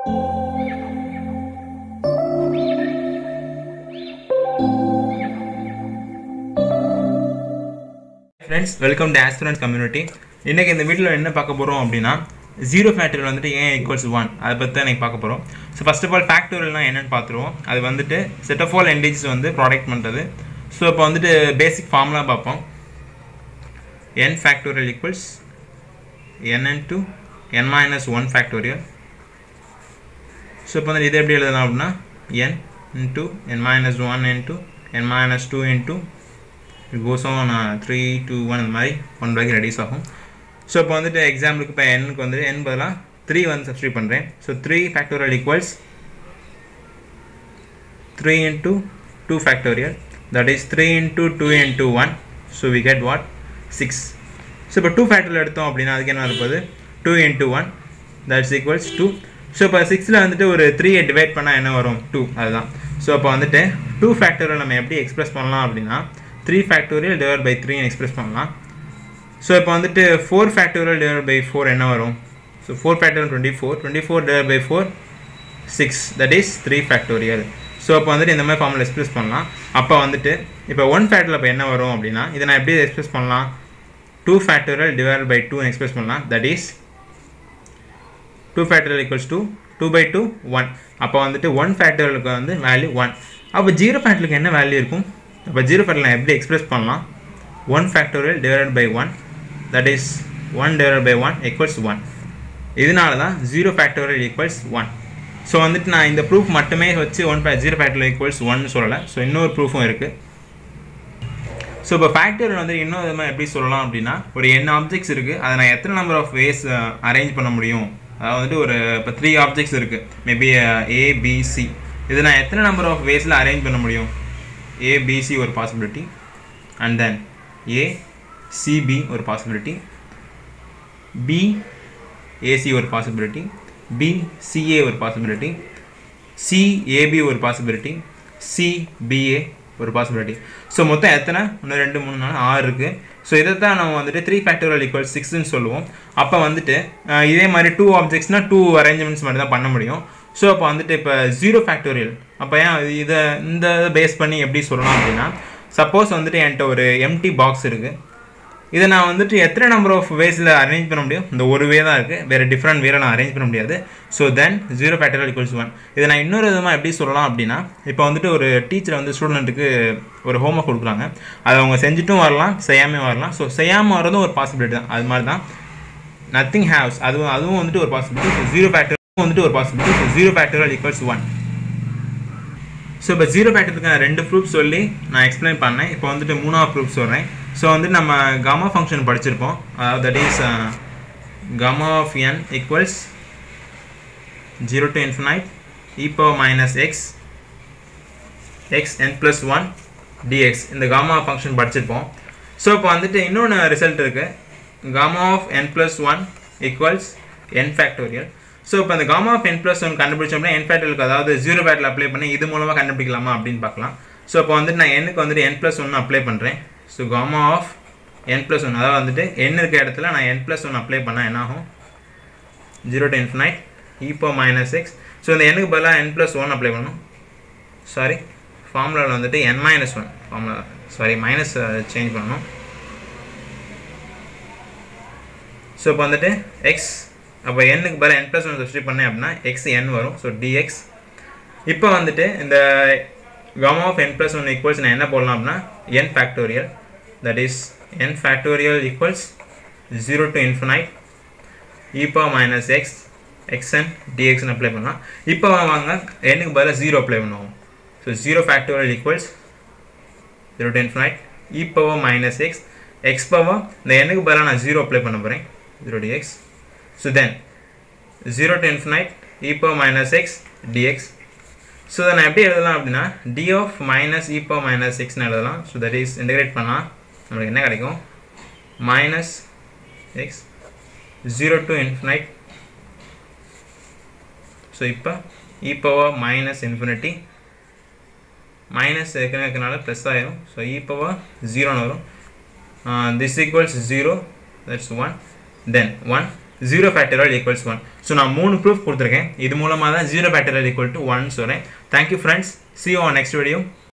friends welcome to aspirants community இன்றைக்கி இந்த வீட்டில் என்ன பார்க்க போகிறோம் அப்படின்னா ஜீரோ ஃபேக்டரியல் வந்துட்டு ஏன் ஈக்குவல்ஸ் ஒன் அதை பற்றி தான் எனக்கு பார்க்க போகிறோம் ஸோ ஃபஸ்ட் ஆஃப் ஆல் ஃபேக்டோரியல்னால் என்னென்னு பார்த்துருவோம் அது வந்துட்டு செட் ஆஃப் ஆல் என்டேஜஸ் வந்து ப்ராடக்ட் பண்ணுறது ஸோ இப்போ வந்துட்டு பேசிக் ஃபார்முலா பார்ப்போம் n factorial equals n into n minus one factorial so இப்போ வந்து இதை எப்படி எழுதலாம் அப்படின்னா n into n minus one into n minus two into it goes on three two one இந்த மாதிரி ஒன் வரைக்கும் ரெடியூஸ் ஆகும் ஸோ இப்போ வந்துட்டு எக்ஸாம்பிளுக்கு இப்போ எண்ணுக்கு வந்து என் பதிலாக த்ரீ வந்து சப்ஸ்டியூட் பண்ணுறேன் so three factorial equals three into two factorial that is three into two into one so we get what six so இப்போ டூ ஃபேக்டரில் எடுத்தோம் அப்படின்னா அதுக்கு என்ன இருப்பது two into one that's equals two so இப்போ சிக்ஸில் வந்துட்டு ஒரு த்ரீயை டிவைட் பண்ணால் என்ன வரும் டூ அதுதான் ஸோ அப்போ வந்துட்டு டூ ஃபேக்டோரியல் நம்ம எப்படி எக்ஸ்பிரஸ் பண்ணலாம் அப்படின்னா த்ரீ ஃபேக்டோரியல் டிவைட் பை த்ரீன்னு எக்ஸ்பிரஸ் பண்ணலாம் ஸோ இப்போ வந்துட்டு four factorial divide by four என்ன வரும் so four factorial twenty four twenty four divide by four six that is three factorial so அப்போ வந்துட்டு இந்த மாதிரி ஃபார்மில் எக்ஸ்பிரஸ் பண்ணலாம் அப்போ வந்துட்டு இப்போ ஒன் ஃபேக்டரில் இப்போ என்ன வரும் அப்படின்னா இதை நான் எப்படி எக்ஸ்பிரஸ் பண்ணலாம் two factorial divide by two express பண்ணலாம் that is two factorial equals two two by two one அப்போ வந்துட்டு ஒன் ஃபேக்டரியலுக்கு வந்து வேல்யூ ஒன் அப்போ ஜீரோ ஃபேக்டருக்கு என்ன வேல்யூ இருக்கும் அப்போ ஜீரோ ஃபேக்டரில் நான் எப்படி எக்ஸ்பிரஸ் பண்ணலாம் one factorial divide by one that is one divide by one equals one இதனால தான் zero factorial equals one so வந்துட்டு நான் இந்த ப்ரூஃப் மட்டுமே வச்சு ஒன் ஃபே ஜீரோ ஃபேக்டோரியல் ஈக்குவல்ஸ் ஒன்னு சொல்லலை ஸோ இன்னொரு ப்ரூஃபும் இருக்குது ஸோ இப்போ ஃபேக்டரியல் வந்து இன்னும் விதமாக எப்படி சொல்லலாம் அப்படின்னா ஒரு என் ஆப்ஜெக்ட்ஸ் இருக்குது அதை நான் எத்தனை நம்பர் ஆஃப் வேஸ் அரேஞ்ச் பண்ண முடியும் அதாவது வந்துட்டு ஒரு இப்போ த்ரீ ஆப்ஜெக்ட்ஸ் இருக்குது மேபி ஏபிசி இதை நான் எத்தனை நம்பர் ஆஃப் வேஸில் அரேஞ்ச் பண்ண முடியும் ஏபிசி ஒரு possibility and then A CB ஒரு பாசிபிலிட்டி பி ஏசி ஒரு பாசிபிலிட்டி பி சிஏ ஒரு பாசிபிலிட்டி சிஏபி ஒரு பாசிபிலிட்டி சிபிஏ ஒரு பாசிபிலிட்டி ஸோ மொத்தம் எத்தனை ஒன்று ரெண்டு மூணு நாலு ஆறு இருக்குது ஸோ இதை தான் நம்ம வந்துட்டு த்ரீ ஃபேக்டோரியல் ஈக்குவல் சிக்ஸ்னு சொல்லுவோம் அப்போ வந்துட்டு இதே மாதிரி டூ ஆப்ஜெக்ட்ஸ்னால் டூ அரேஞ்ச்மெண்ட்ஸ் மட்டும் தான் பண்ண முடியும் ஸோ அப்போ வந்துட்டு இப்போ ஜீரோ ஃபேக்டோரியல் அப்போ ஏன் இதை இந்த பேஸ் பண்ணி எப்படி சொல்லலாம் அப்படின்னா சப்போஸ் வந்துட்டு என்கிட்ட ஒரு எம்டி பாக்ஸ் இருக்குது இதை நான் வந்துட்டு எத்தனை நம்பர் ஆஃப் வேஸில் அரேஞ்ச் பண்ண முடியும் இந்த ஒரு வே தான் இருக்குது வேறு டிஃப்ரெண்ட் வேறு நான் அரேஞ்ச் பண்ண முடியாது so then zero factorial equals one இதை நான் இன்னொரு விதமாக எப்படி சொல்லலாம் அப்படின்னா இப்போ வந்துட்டு ஒரு டீச்சர் வந்து ஸ்டூடெண்ட்டுக்கு ஒரு ஹோம்ஒர்க் கொடுக்குறாங்க அதை அவங்க செஞ்சுட்டும் வரலாம் செய்யாமல் வரலாம் ஸோ செய்யாமல் வரதும் ஒரு பாசிபிலிட்டி தான் அது மாதிரி தான் நத்திங் ஹேவ்ஸ் அதுவும் அதுவும் வந்துட்டு ஒரு பாசிபிலிட்டி ஸோ ஜீரோ ஃபேக்டர் வந்துட்டு ஒரு possibility so zero factorial equals one so இப்போ ஜீரோ ஃபேக்டருக்கு நான் ரெண்டு ப்ரூஃப் சொல்லி நான் எக்ஸ்பிளைன் பண்ணேன் இப்போ வந்துட்டு மூணாவது ப்ரூஃப் சொல்கிறேன் ஸோ வந்துட்டு நம்ம கமா ஃபங்க்ஷன் படிச்சிருப்போம் அதாவது that is gamma of n equals zero to infinite e power minus x x n plus one dx இந்த காமா ஃபங்க்ஷன் படிச்சிருப்போம் ஸோ இப்போ வந்துட்டு இன்னொன்று ரிசல்ட் இருக்குது gamma of n plus one equals n factorial so இப்போ இந்த gamma of n plus one கண்டுபிடிச்சோம்னா n ஃபேக்டருக்கு அதாவது ஜீரோ ஃபேக்டரில் அப்ளை பண்ணி இது மூலமாக கண்டுபிடிக்கலாமா அப்படின்னு பார்க்கலாம் ஸோ இப்போ வந்துட்டு நான் எண்ணுக்கு வந்துட்டு என் ப்ளஸ் ஒன்று அப்ளை பண்ணுறேன் so gamma of n plus one அதாவது வந்துட்டு என் இருக்க இடத்துல நான் என் ப்ளஸ் ஒன் அப்ளை பண்ணால் என்ன ஆகும் ஜீரோ டு இன்ஃபினைட் இப்போ மைனஸ் எக்ஸ் ஸோ இந்த எண்ணுக்கு பதிலாக என் ப்ளஸ் ஒன் அப்ளை பண்ணணும் சாரி ஃபார்முலாவில் வந்துட்டு n minus one formula sorry minus change பண்ணணும் ஸோ இப்போ வந்துட்டு எக்ஸ் அப்போ எண்ணுக்கு பதிலாக என் ப்ளஸ் ஒன் சப்ஸ்டியூட் பண்ணேன் அப்படின்னா எக்ஸ் என் வரும் ஸோ டிஎக்ஸ் இப்போ வந்துட்டு இந்த gamma of n plus 1 equals நான் என்ன போடலாம் அப்படின்னா n factorial that is n factorial equals 0 to infinite e power minus x xn dx apply பண்ணலாம் இப்போ வாங்க n க்கு பதிலாக 0 அப்ளை பண்ணுவோம் so 0 factorial equals 0 to infinite e power minus x x power இந்த n க்கு பதிலாக நான் 0 அப்ளை பண்ண போகிறேன் 0 dx so then 0 to infinite e power minus x dx so இதை நான் எப்படி எழுதலாம் அப்படின்னா d of minus e power minus எக்ஸ்னு எழுதலாம் ஸோ தட் இஸ் இன்டகிரேட் பண்ணால் நம்மளுக்கு என்ன கிடைக்கும் minus x zero to infinite so இப்போ e power minus infinity minus இருக்கிறதுனால ப்ளஸ் ஆயிரும் ஸோ இ பவர் ஜீரோன்னு வரும் this equals zero that's one then one zero factorial equals one so நான் மூணு ப்ரூஃப் கொடுத்துருக்கேன் இது மூலமாக தான் zero factorial equal to one சொல்கிறேன் thank you friends see on next video